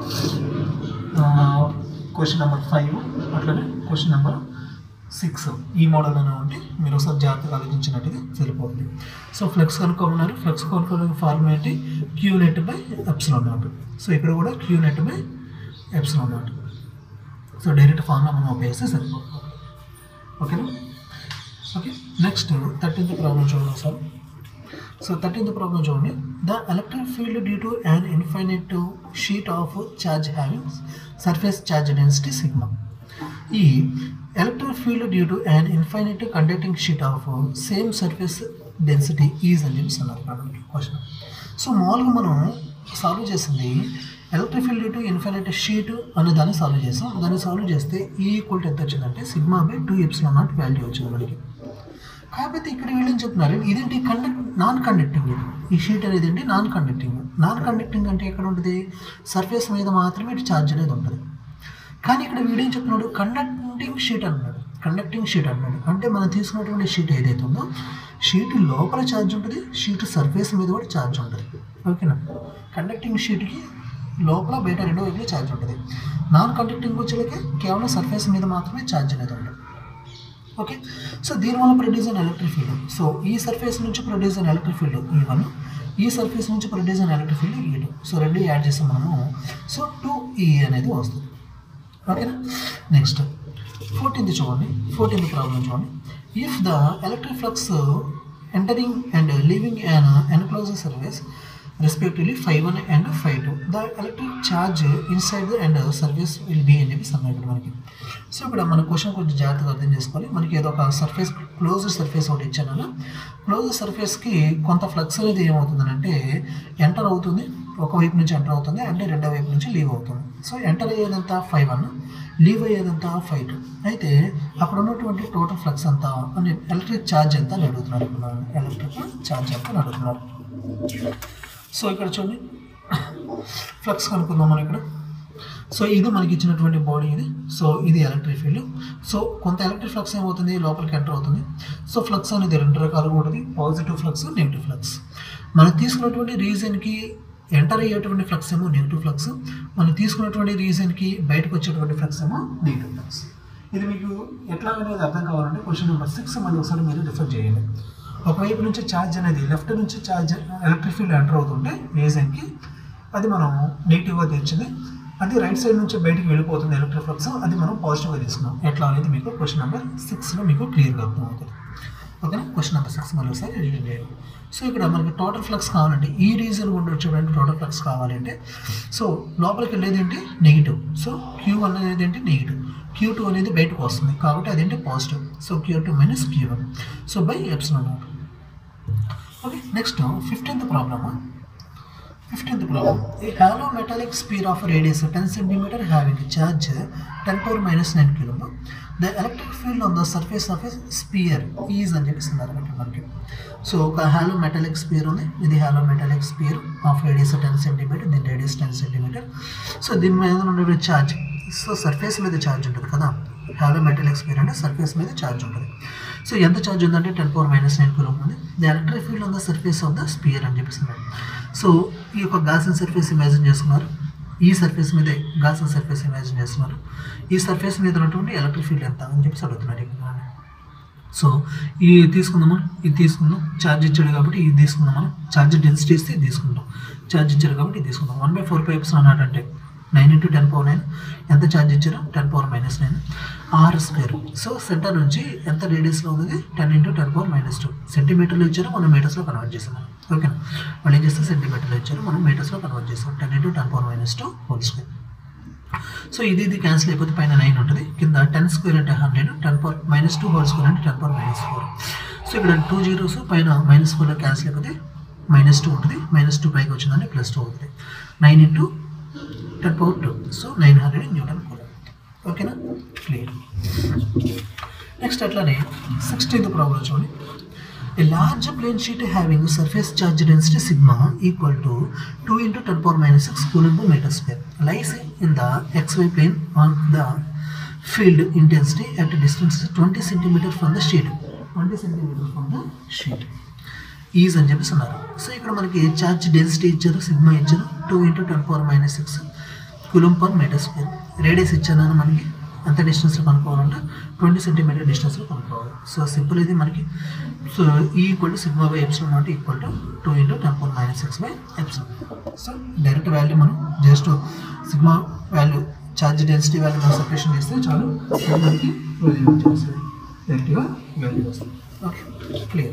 క్వశ్చన్ నెంబర్ ఫైవ్ అట్లనే క్వశ్చన్ నెంబర్ సిక్స్ ఈ మోడల్లోనే ఉంటే మీరు ఒకసారి జాగ్రత్తగా ఆలోచించినట్టుగా సరిపోతుంది సో ఫ్లెక్స్ కనుక్కోమన్నారు ఫ్లెక్స్ కనుక్కోవడానికి ఫార్ములా ఏంటి q net by epsilon not so ఇక్కడ కూడా q net by epsilon not so direct formula మనం ఉపయోగిస్తే సరిపోతుంది ఓకేనా ఓకే నెక్స్ట్ థర్టీన్త్ ప్రాబ్లం చూడండి సార్ సో థర్టీన్త్ ప్రాబ్లం చూడండి the electric field due to an infinite sheet of charge having surface charge density sigma ఈ electric field due to an infinite conducting sheet of same surface density is అని చెప్పి అన్నారు కాబట్టి question so మామూలుగా మనం solve చేసింది electric field due to infinite sheet అనే దాన్ని సాల్వ్ చేసాం దాన్ని సాల్వ్ చేస్తే ఈ ఈక్వల్ ఎంత వచ్చిందంటే sigma by two epsilon naught value వచ్చింది మనకి కాకపోతే ఇక్కడ వీళ్ళు ఏం చెప్తున్నారు ఇదేంటి కండక్ట్ నాన్ కండక్టింగ్ ఈ షీట్ అనేది ఏంటి నాన్ కండక్టింగ్ నాన్ కండక్టింగ్ అంటే ఎక్కడ ఉంటుంది సర్ఫేస్ మీద మాత్రమే ఇటు ఛార్జ్ అనేది ఉంటుంది కానీ ఇక్కడ వీడేం చెప్తున్నాడు కండక్టింగ్ షీట్ అన్నాడు కండక్టింగ్ షీట్ అన్నాడు అంటే మనం తీసుకున్నటువంటి షీట్ ఏదైతే ఉందో షీట్ లోపల ఛార్జ్ ఉంటుంది షీట్ సర్ఫేస్ మీద కూడా ఛార్జ్ ఉంటుంది ఓకేనా కండక్టింగ్ షీట్కి లోపల బయట రెండు వైపులు ఛార్జ్ ఉంటుంది నాన్ కండక్టింగ్ వచ్చేలకి కేవలం సర్ఫేస్ మీద మాత్రమే ఛార్జ్ అనేది ఉంటుంది ఓకే సో దీనివల్ల ప్రొడ్యూస్ అయిన ఎలక్ట్రిక్ ఫీల్డ్ సో ఈ సర్ఫేస్ నుంచి ప్రొడ్యూస్ అయిన ఎలక్ట్రిక్ ఫీల్డ్ ఈ వన్ ఈ సర్ఫేస్ నుంచి ప్రొడ్యూస్ అయిన electric field E two so రెండు యాడ్ చేసాం మనము సో టూ ఈ అనేది వస్తుంది ఓకేనా నెక్స్ట్ ఫోర్టీన్త్ చూడండి ఫోర్టీన్త్ ప్రాబ్లం చూడండి if the electric flux entering and leaving an enclosure surface respectively five one and five two the electric charge inside and surface will be అని చెప్పి అన్నాడు ఇక్కడ మనకి సో ఇక్కడ మన క్వశ్చన్ కొంచెం జాగ్రత్తగా అర్థం చేసుకోవాలి మనకి ఏదో ఒక సర్ఫేస్ క్లోజ్ సర్ఫేస్ ఒకటి ఇచ్చాను క్లోజ్ సర్ఫేస్కి కొంత ఫ్లక్స్ అనేది ఏమవుతుందంటే ఎంటర్ అవుతుంది ఒకవైపు నుంచి ఎంటర్ అవుతుంది అంటే రెండో వైపు నుంచి లీవ్ అవుతుంది సో ఎంటర్ అయ్యేదంతా ఫైవ్ వన్ లీవ్ అయ్యేదంతా ఫైవ్ టూ అయితే అక్కడ ఉన్నటువంటి టోటల్ ఫ్లక్స్ అంతా అని ఎలక్ట్రిక్ ఛార్జ్ ఎంత అని అడుగుతున్నారు ఇప్పుడు ఎలక్ట్రిక్ ఛార్జ్ ఎంత అని అడుగుతున్నారు సో ఇక్కడ చూడండి ఫ్లక్స్ కనుక్కుందాం మనం ఇక్కడ సో ఇది మనకి ఇచ్చినటువంటి బాడీ ఇది సో ఇది ఎలక్ట్రిక్ ఫీల్డ్ సో కొంత ఎలక్ట్రిక్ ఫ్లక్స్ ఏమవుతుంది లోపలికి ఎంటర్ అవుతుంది సో ఫ్లక్స్ అనేది రెండు రకాలుగా ఉంటుంది పాజిటివ్ ఫ్లక్స్ నెగిటివ్ ఫ్లక్స్ మనం తీసుకున్నటువంటి రీజన్కి ఎంటర్ అయ్యేటువంటి ఫ్లక్స్ ఏమో నెగిటివ్ ఫ్లక్స్ మనం తీసుకున్నటువంటి రీజన్కి బయటకు వచ్చేటువంటి ఫ్లక్స్ ఏమో నెగిటివ్ ఫ్లక్స్ ఇది మీకు ఎట్లా అనేది అర్థం కావాలంటే క్వశ్చన్ నెంబర్ సిక్స్ మళ్ళీ ఒకసారి మీరు రిఫర్ చేయండి ఒకవైపు నుంచి ఛార్జ్ అనేది లెఫ్ట్ నుంచి ఛార్జ్ ఎలక్ట్రిక్ ఫీల్డ్ ఎంటర్ అవుతుంటే రీజన్కి అది మనం నెగిటివ్గా తెచ్చింది అది రైట్ సైడ్ నుంచి బయటికి వెళ్ళిపోతుంది ఎలక్ట్రిక్ ఫ్లక్స్ అది మనం పాజిటివ్గా తీసుకున్నాం ఎట్లా అనేది మీకు క్వశ్చన్ నెంబర్ సిక్స్లో మీకు క్లియర్గా అర్థమవుతుంది ఓకేనా క్వశ్చన్ నెంబర్ సిక్స్ మళ్ళీ ఒకసారి రివ్యూ చేయండి సో ఇక్కడ మనకి టోటల్ ఫ్లక్స్ కావాలంటే ఈ రీజన్ గుండా వచ్చేటువంటి టోటల్ ఫ్లక్స్ కావాలంటే సో లోపలికి వెళ్ళేది ఏంటి నెగిటివ్ సో క్యూ వన్ అనేది ఏంటి నెగిటివ్ క్యూ టూ అనేది బయటకు వస్తుంది కాబట్టి అదేంటి positive so q two minus q one so by epsilon naught okay next fifteenth problem fifteenth problem a hollow metallic sphere of radius ten centimetre having charge ten power minus nine kilo the electric field on the surface of a sphere is అని చెప్పిస్తున్నారు అనమాట మనకి so ఒక hollow metallic sphere ఉంది ఇది hollow metallic sphere of radius ten centimetre దీని radius ten centimetre so దీని మీద ఉండే ఛార్జ్ సో సర్ఫేస్ మీద ఛార్జ్ ఉంటుంది కదా హాలో మెటాలిక్ స్పియర్ అంటే సర్ఫేస్ మీద ఛార్జ్ ఉంటుంది సో ఎంత ఛార్జ్ ఉందంటే ten power minus nine kilo ఉంది the electric field on the surface of the sphere అని చెప్పిస్తున్నారు సో ఈ యొక్క గాసన్ సర్ఫేస్ ఇమాజిన్ చేసుకున్నారు ఈ సర్ఫేస్ మీద గాసన్ సర్ఫేస్ ఇమాజిన్ చేస్తున్నారు ఈ సర్ఫేస్ మీద ఉన్నటువంటి ఎలక్ట్రిక్ ఫీల్డ్ ఎంత అని చెప్పేసి అడుగుతున్నారు ఇక్కడ సో ఇది తీసుకుందామా ఇది తీసుకుందాం ఛార్జ్ ఇచ్చాడు కాబట్టి ఇది తీసుకుందాం మనం ఛార్జ్ డెన్సిటీ ఇస్తే ఇది తీసుకుంటాం ఛార్జ్ ఇచ్చాడు కాబట్టి ఇది తీసుకుందాం వన్ బై ఫోర్ పైప్స్ అన్నాడంటే nine into ten power nine ఎంత ఛార్జ్ ఇచ్చారు ten power minus nine r square so centre నుంచి ఎంత రేడియస్లో ఉంది ten into ten power minus two సెంటీమీటర్లు ఇచ్చారు మనం మీటర్స్లో కన్వర్ట్ చేసాం మనం ఓకేనా వాళ్ళు ఏం చేస్తే సెంటీమీటర్లు ఇచ్చారు మనం మీటర్స్లో కన్వర్ట్ చేస్తాం ten into ten power minus two whole square so ఇది ఇది క్యాన్సిల్ అయిపోతే పైన నైన్ ఉంటుంది కింద టెన్ స్క్వేర్ అంటే hundred ten power minus two whole square అంటే ten power minus four so ఇక్కడ టూ జీరోస్ పైన మైనస్ ఫోర్లో క్యాన్సిల్ అయిపోతే మైనస్ టూ ఉంటుంది మైనస్ టూ పైకి వచ్చిందంటే ప్లస్ టూ అవుతుంది nine into ten power two so nine hundred newton కూడా ఓకేనా క్లియర్ నెక్స్ట్ అట్లానే సిక్స్టీన్త్ ప్రాబ్లం చూడండి A large plane sheet having surface charge density sigma equal to 2 into 10 power minus 6 coulomb per meter square lies in the xy plane on the field intensity at a distance 20 centimeter from the sheet 20 centimeter from the sheet is అని చెప్పేసి ఉన్నారు so ఇక్కడ మనకి charge density ఇచ్చారు sigma ఇచ్చారు two into ten power minus six coulomb per metre square radius ఇచ్చాను మనకి ఎంత డిస్టెన్స్లో కనుక్కోవాలంటే ట్వంటీ సెంటీమీటర్ డిస్టెన్స్లో కనుక్కోవాలి సో సింపుల్ ఇది మనకి so E equal to sigma by epsilon naught equal to two into ten power minus six by epsilon so direct value మనం just sigma value charge density value మనం separation చేస్తే చాలు అది మనకి వాల్యూ వచ్చేస్తుంది డైరెక్ట్గా వాల్యూ వస్తుంది ఓకే క్లియర్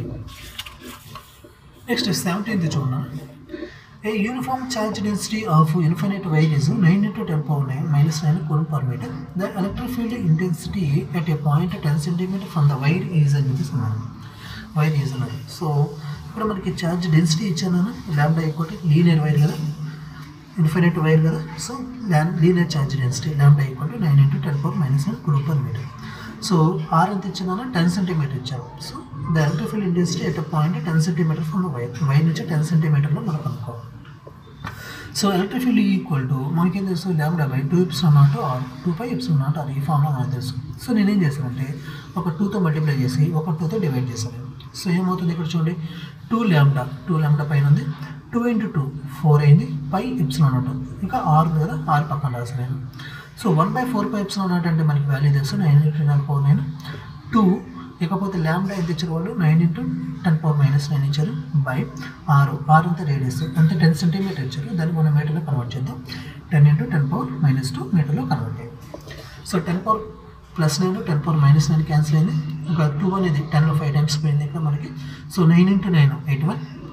నెక్స్ట్ సెవెంటీన్త్ చూడండి a uniform charge density of infinite wire is nine into ten power nine minus nine coulomb per metre the electric field intensity at a point ten centimetre from the wire is అని చెప్పేసి అన్నారు wire is అన్నారు so ఇక్కడ మనకి charge density ఇచ్చాను lambda equal linear wire కదా infinite wire కదా so lam linear charge density lambda equal to nine into ten power minus nine coulomb per metre so r ఎంత ఇచ్చాను టెన్ సెంటీమీటర్ ఇచ్చాను so the electric field intensity at point ten centimetre from the wire wire నుంచి ten సెంటీమీటర్లో మనం కనుక్కోవాలి so electric field equal to మనకేం తెలుసు lambda by two epsilon naught r two pi epsilon naught are ఈ ఫామ్లో మనకు తెలుసు సో నేనేం చేశానంటే ఒక టూతో మల్టిప్లై చేసి ఒక టూతో డివైడ్ చేశాను సో ఏమవుతుంది ఇక్కడ చూడండి టూ ల్యాండా టూ ల్యాండా పైన ఉంది టూ ఇంటూ టూ ఫోర్ అయింది పై ఎప్సిలాన్ నాట్ ఇంకా ఆరు ఉంది కదా ఆరు పక్కన రాసాను నేను so one by four pi epsilon naught అంటే మనకి వాల్యూ తెలుసు nine into nine four nine two ఇకపోతే ల్యాండా ఎంత ఇచ్చారు వాళ్ళు nine into ten power minus nine ఇచ్చారు బై ఆరు ఆరు అంతా రేడియస్ అంటే టెన్ సెంటీమీటర్ ఇచ్చారు దాన్ని మనం మీటర్లో కన్వర్ట్ చేద్దాం ten into ten power minus two మీటర్లో కన్వర్ట్ చేయాలి so ten power plus nine ten power minus nine cancel అయింది ఇంకా టూ అనేది టెన్లో ఫైవ్ టైమ్స్ పోయింది ఇక్కడ మనకి so nine into nine eight one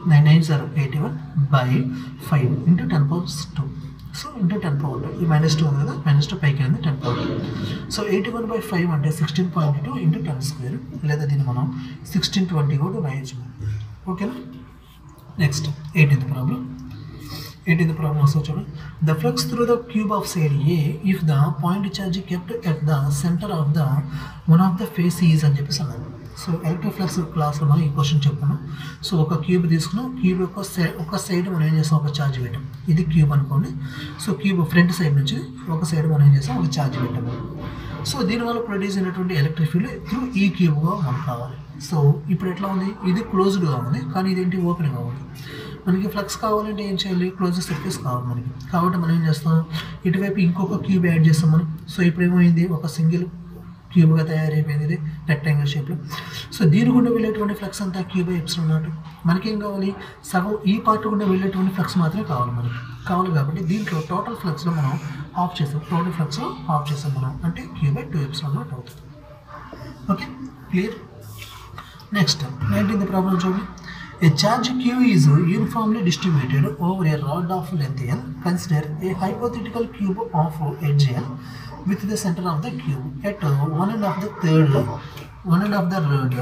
nine nine zero eighty one by five into ten power two so into ten power two ఈ minus two ఉంది కదా మైనస్ టూ పైకి అయింది ten power two so eighty one by five అంటే sixteen point two into ten square లేదా దీన్ని మనం sixteen twenty కూడా రాయొచ్చు ఓకేనా next eighteenth problem eighteenth problem వస్తుంది చూడండి the flux through the cube of side a if the point charge kept at the centre of the one of the face is అని చెప్పేసి అన్నారు సో ఎలక్ట్రోఫ్లక్స్ క్లాస్లో మనం ఈ క్వశ్చన్ చెప్పుకున్నాం సో ఒక క్యూబ్ తీసుకున్నాం క్యూబ్ యొక్క సైడ్ ఒక సైడ్ మనం ఏం చేస్తాం ఒక ఛార్జ్ పెట్టాం ఇది క్యూబ్ అనుకోండి సో క్యూబ్ ఫ్రంట్ సైడ్ నుంచి ఒక సైడ్ మనం ఏం చేస్తాం ఒక ఛార్జ్ పెట్టాము సో దీనివల్ల ప్రొడ్యూస్ అయినటువంటి ఎలక్ట్రిక్ ఫీల్డ్ త్రూ ఈ క్యూబ్గా మనకు కావాలి సో ఇప్పుడు ఎట్లా ఉంది ఇది క్లోజ్డ్గా ఉంది కానీ ఇదేంటి ఓపెన్గా ఉంది మనకి ఫ్లక్స్ కావాలంటే ఏం చేయాలి క్లోజ్ సర్ఫేస్ కావాలి మనకి కాబట్టి మనం ఏం చేస్తాం ఇటువైపు ఇంకొక క్యూబ్ యాడ్ చేస్తాం మనం సో ఇప్పుడు ఏమైంది ఒక సింగిల్ క్యూబ్గా తయారైపోయింది ఇది రెక్టాంగిల్ షేప్లో సో దీని గుండా వెళ్ళేటువంటి ఫ్లక్స్ అంతా క్యూబ్ ఎప్సిలాన్ నాట్ మనకేం కావాలి సగం ఈ పార్ట్ గుండా వెళ్ళేటువంటి ఫ్లక్స్ మాత్రమే కావాలి మనకి కావాలి కాబట్టి దీంట్లో టోటల్ ఫ్లక్స్లో మనం ఆఫ్ చేస్తాం టోటల్ ఫ్లక్స్ ఆఫ్ చేస్తాం మనం అంటే క్యూబ్ టూ ఎప్సిలాన్ నాట్ అవుతుంది okay clear next nineteenth problem చూడండి A charge Q is uniformly distributed over a rod of length L. Consider a hypothetical cube of edge L with the center of the cube at one end of the third, one end of the rod.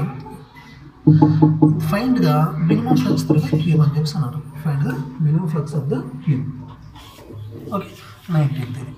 Find the minimum flux through the cube అని చెప్పి అన్నారు find the minimum flux of the cube okay nineteenth ఇది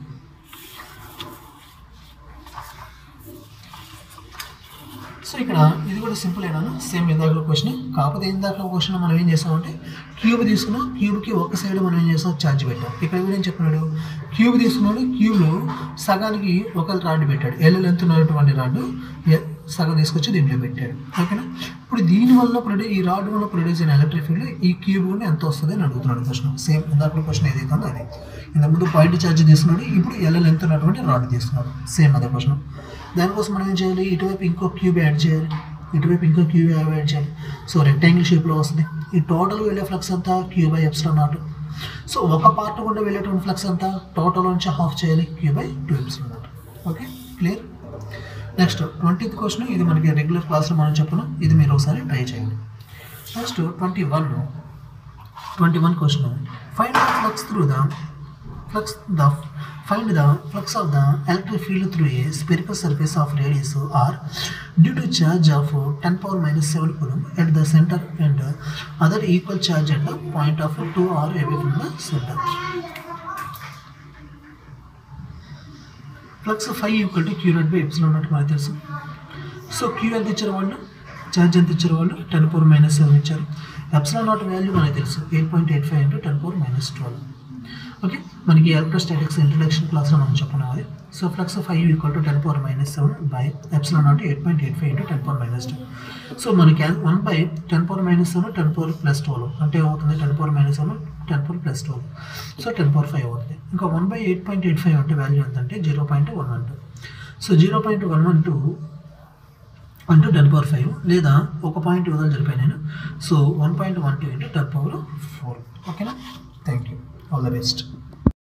so ఇక్కడ ఇది కూడా simple అయినా same ఇందాక question కాకపోతే ఇందాక క్వశ్చన్ మనం ఏం చేస్తామంటే క్యూబ్ తీసుకున్నాం క్యూబ్కి ఒక సైడ్ మనం ఏం చేస్తాం ఛార్జ్ పెట్టాం ఇక్కడ కూడా ఏం చెప్పినాడు క్యూబ్ తీసుకున్నాడు క్యూబ్లో సగానికి ఒక రాడ్ పెట్టాడు ఎల్ లెంత్ ఉన్నటువంటి రాడ్ సగం తీసుకొచ్చి దీంట్లో పెట్టాడు ఓకేనా ఇప్పుడు దీనివల్ల ప్రొడ్యూ ఈ రాడ్ వల్ల ప్రొడ్యూస్ అయిన ఎలక్ట్రిక్ ఫీల్డ్ ఈ క్యూబ్ కూడా ఎంత వస్తుంది అని అడుగుతున్నాడు క్వశ్చన్ సేమ్ ఇందాక క్వశ్చన్ ఏదైతే ఉందో అది ఇంత ముందు పాయింట్ ఛార్జ్ తీసుకున్నాడు ఇప్పుడు ఎల్ లెంత్ ఉన్నటువంటి రాడ్ తీసుకున్నాడు సేమ్ అదే క్వశ్చన్ దానికోసం మనం ఏం చేయాలి ఇటువైపు ఇంకో క్యూబ్ యాడ్ చేయాలి ఇటువైపు ఇంకో క్యూబ్ యాడ్ చేయాలి సో రెక్టాంగిల్ షేప్లో వస్తుంది ఈ టోటల్ వెళ్ళే ఫ్లక్స్ అంతా cube by epsilon not so ఒక పార్ట్ గుండా వెళ్ళేటువంటి ఫ్లక్స్ అంతా టోటల్ నుంచి హాఫ్ చేయాలి cube by two epsilon naught okay clear next twentieth question ఇది మనకి రెగ్యులర్ క్లాస్లో మనం చెప్పుకున్నాం ఇది మీరు ఒకసారి ట్రై చేయండి next twenty one twenty one question find the flux through the flux the find the flux of the electric field through a spherical surface of radius r due to charge of ten power minus seven coulomb at the centre and other equal charge at the point of two r away from the centre flux five equal to q naught by epsilon naught మనకు తెలుసు so Q ఎంత ఇచ్చారు వాళ్ళు charge ఎంత ఇచ్చారు వాళ్ళు ten power minus seven ఇచ్చారు epsilon naught value మనకు తెలుసు eight point eight five into ten power minus twelve okay మనకి ఎలక్ట్రోస్టాటిక్స్ ఇంట్రడక్షన్ క్లాస్లో మనం చెప్పుకున్నాం అది so flux five equal to ten power minus seven by epsilon naught eight point eight five into ten power minus two so మనకి one by ten power minus seven ten power plus twelve అంటే ఏమవుతుంది ten power minus seven ten power plus twelve so ten power five అవుతుంది ఇంకా one by eight point eight five అంటే value ఎంత అంటే zero point one one two so zero point one one two అంటూ ten power five లేదా ఒక point వదలు జరిపాను నేను so one point one two into ten power four ఓకేనా thank you all the best